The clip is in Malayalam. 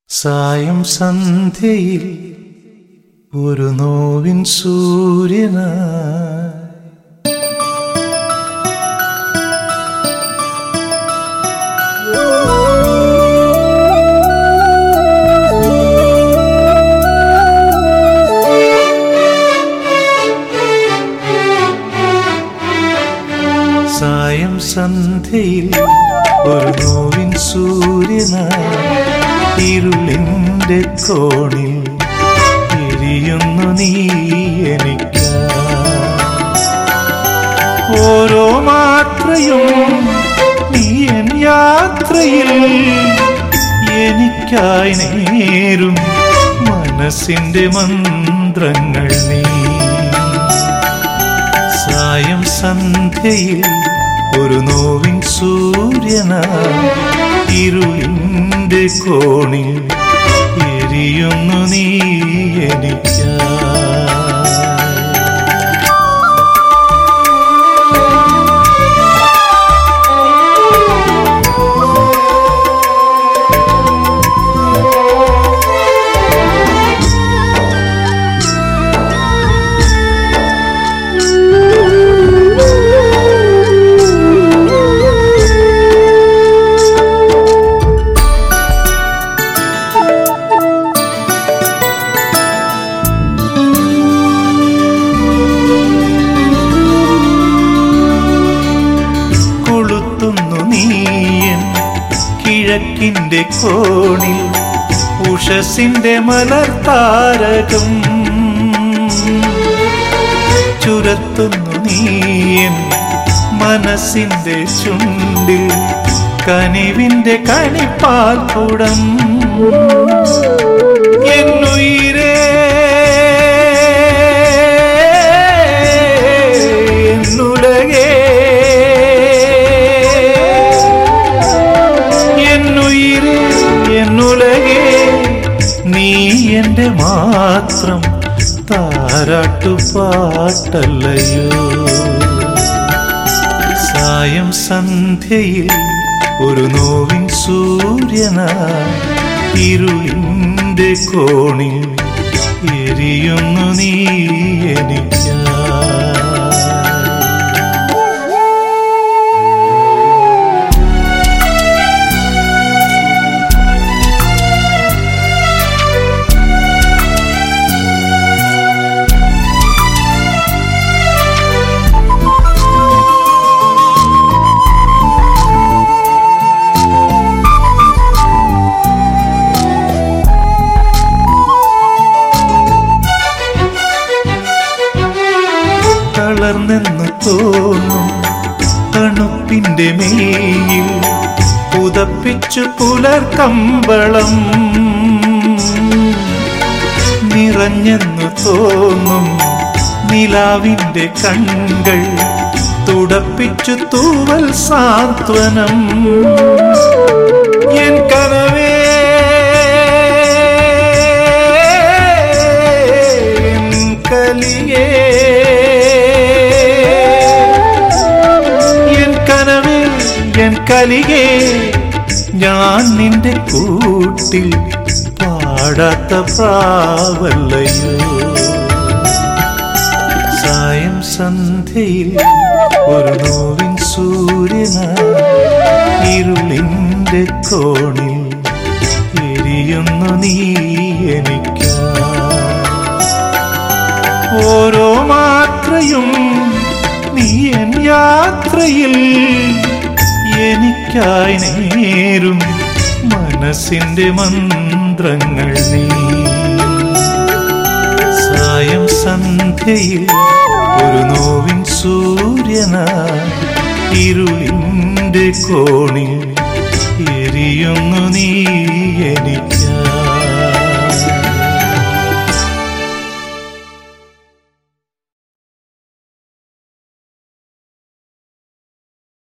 സായം സന്ധ്യയിൽ ഒരു നോവിൻ സൂര്യനായി സായം സന്ധ്യയിൽ ഒരു നോവിൻ സൂര്യനായി ഇരുളിന്റെ കോണിൽ എരിയുന്നു നീ എനിക്ക് ഓരോ മാത്രയും നീ എൻ യാത്രയിൽ എനിക്കായി നേരും മനസ്സിന്റെ മന്ത്രങ്ങൾ നീ സായം സന്ധ്യയിൽ ഒരു നോവിൻ സൂര്യന ഇരുളിന്റെ കോണിൽ എരിയുന്നു നീ എനിക്കായി കൊളുത്തുന്നു നീയൻ കിഴക്കിന്റെ കോണിൽ ഉഷസിന്റെ മലർത്താരകം ചുരത്തുന്നു നീയൻ മനസ്സിന്റെ ചുണ്ടിൽ കനിവിന്റെ കണിപ്പാൽ കുടം എന്നുയിരേ എന്നുലകേ എന്നുയിരേ എന്നുലകേ നീ എന്റെ മാത്രം താരാട്ടുപാട്ടല്ലയോ സായം സന്ധ്യയിൽ ഒരു നോവിൻ സൂര്യന ഇരുളിന്റെ കോണിൽ എരിയുന്നു നീ എനിക്കായി തളർന്നെന്ന് തോന്നും തണുപ്പിന്റെ മേയിൽ പുതപ്പിച്ചു പുലർക്കമ്പളം നിറഞ്ഞെന്നു തോന്നും നിലാവിന്റെ കൺകൾ തുടപ്പിച്ചു തൂവൽ സാന്ത്വനം എൻ കനവേ എൻ കലിയേ എൻ കനവേ എൻ കലികേ ഞാൻ നിന്റെ കൂട്ടിൽ പാടാത്ത പ്രാവല്ലയോ സായം സന്ധ്യയിൽ ഒരു നോവിൻ സൂര്യന ഇരുളിന്റെ കോണിൽ എരിയുന്നു നീ എനിക്കായി ഓരോ മാത്രയും നീ എൻ യാത്രയിൽ എനിക്കായി നേരും മനസ്സിന്റെ മന്ത്രങ്ങൾ നീ സായം സന്ധ്യയിൽ ഒരു നോവിൻ സൂര്യന ഇരുളിന്റെ കോണിൽ എരിയുന്നു നീ എനിക്ക്